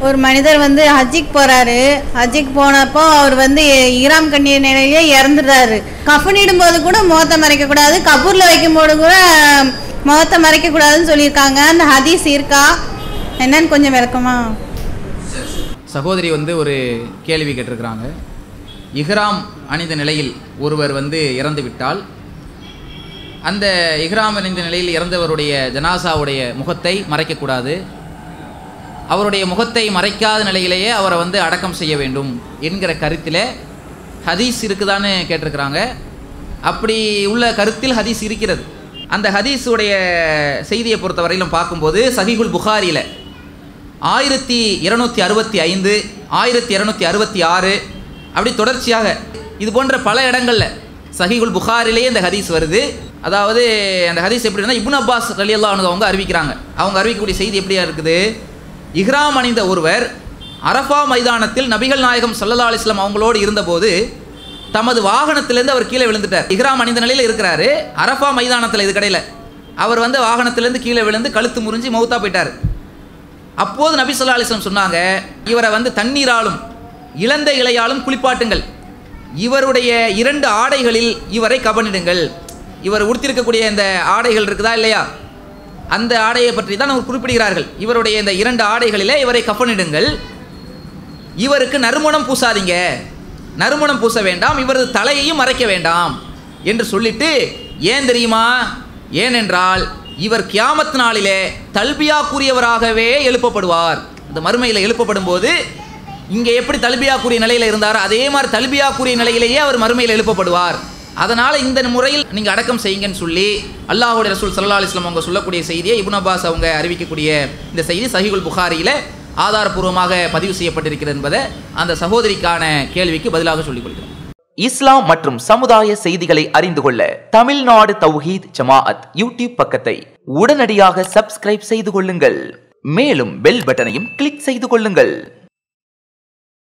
ஒரு மனிதர் வந்து ஹஜ்ஜிக்கு போறாரு ஹஜ்ஜிக்கு போனப்போ அவர் வந்து ஈராம் கண்ணிய நிலையிலே இறந்துடுறாரு கஃனிடும் போது கூட முகத்தை மறைக்க கூடாது கபூர்ல வைக்கும் போது கூட முகத்தை மறைக்க கூடாதுன்னு சொல்லியிருக்காங்க அந்த ஹதீஸ் இருக்கா என்னன்னு கொஞ்சம் விளக்கமா சகோதரி வந்து ஒரு கேள்வி கேட்டிருக்கிறாங்க இஹ்ராம் அணிந்த நிலையில் ஒருவர் வந்து இறந்து விட்டால் அந்த இஹ்ராம் அணிந்த நிலையில் இறந்தவருடைய ஜனாசாவுடைய முகத்தை மறைக்கக்கூடாது அவருடைய முகத்தை மறைக்காத நிலையிலேயே அவரை வந்து அடக்கம் செய்ய வேண்டும் என்கிற கருத்தில் ஹதீஸ் இருக்குதான்னு கேட்டிருக்கிறாங்க அப்படி உள்ள கருத்தில் ஹதீஸ் இருக்கிறது அந்த ஹதீஸுடைய செய்தியை பொறுத்தவரையிலும் பார்க்கும்போது சஹீகுல் புகாரியில் ஆயிரத்தி இருநூத்தி அறுபத்தி ஐந்து ஆயிரத்தி இரநூத்தி அறுபத்தி ஆறு அப்படி தொடர்ச்சியாக இது போன்ற பல இடங்களில் சஹீகுல் புகாரிலேயே இந்த ஹதீஸ் வருது அதாவது அந்த ஹதீஸ் எப்படின்னா இப்னு அப்பாஸ் ரலியல்லா அவங்க அறிவிக்கிறாங்க அவங்க அறிவிக்கக்கூடிய செய்தி எப்படியா இருக்குது இஹ்ராம் அணிந்த ஒருவர் அரஃபா மைதானத்தில் நபிகள் நாயகம் சல்லல்லா அலிஸ்லாம் அவங்களோடு இருந்தபோது தமது வாகனத்திலேருந்து அவர் கீழே விழுந்துட்டார் இஹ்ராம் அணிந்த நிலையில் இருக்கிறாரு அரஃபா மைதானத்தில் இது கடையில் அவர் வந்து வாகனத்திலேருந்து கீழே விழுந்து கழுத்து முறிஞ்சு மௌத்தா போயிட்டார் அப்போது நபி சொல்லா அலிஸ்லாம் சொன்னாங்க இவரை வந்து தண்ணீராலும் இளந்த இலையாலும் குளிப்பாட்டுங்கள் இவருடைய இரண்டு ஆடைகளில் இவரை கவனிடுங்கள் இவர் உடுத்திருக்கக்கூடிய இந்த ஆடைகள் இருக்குதா இல்லையா அந்த ஆடையை பற்றி தான் அவர் குறிப்பிடுகிறார்கள் இவருடைய இந்த இரண்டு ஆடைகளிலே இவரை கஃனிடுங்கள் இவருக்கு நறுமணம் பூசாதீங்க நறுமணம் பூச வேண்டாம் இவரது தலையையும் மறைக்க வேண்டாம் என்று சொல்லிட்டு ஏன் தெரியுமா ஏனென்றால் இவர் கியாமத் நாளிலே தல்பியா கூறியவராகவே எழுப்பப்படுவார் இந்த மறுமையில் எழுப்பப்படும் போது இங்கே எப்படி தல்பியா கூறிய நிலையில் இருந்தாரோ அதே மாதிரி தல்பியா கூறிய நிலையிலேயே அவர் மறுமையில் எழுப்பப்படுவார் அதனால் இந்த முறையில் நீங்கள் அடக்கம் செய்யுங்கன்னு சொல்லி அல்லாஹுடைய ரசூல் சல்லா அலிஸ்லாம் அவங்க சொல்லக்கூடிய செய்தியை இப்னு அப்பாஸ் அவங்க அறிவிக்கக்கூடிய இந்த செய்தி சஹிகுல் புகாரியில் ஆதாரப்பூர்வமாக பதிவு செய்யப்பட்டிருக்கிறது என்பதை அந்த சகோதரிக்கான கேள்விக்கு பதிலாக சொல்லிக் கொள்கிறோம் இஸ்லாம் மற்றும் சமுதாய செய்திகளை அறிந்து கொள்ள தமிழ்நாடு தௌஹீத் ஜமாஅத் யூடியூப் பக்கத்தை உடனடியாக சப்ஸ்கிரைப் செய்து கொள்ளுங்கள் மேலும் பெல் பட்டனையும் கிளிக் செய்து கொள்ளுங்கள்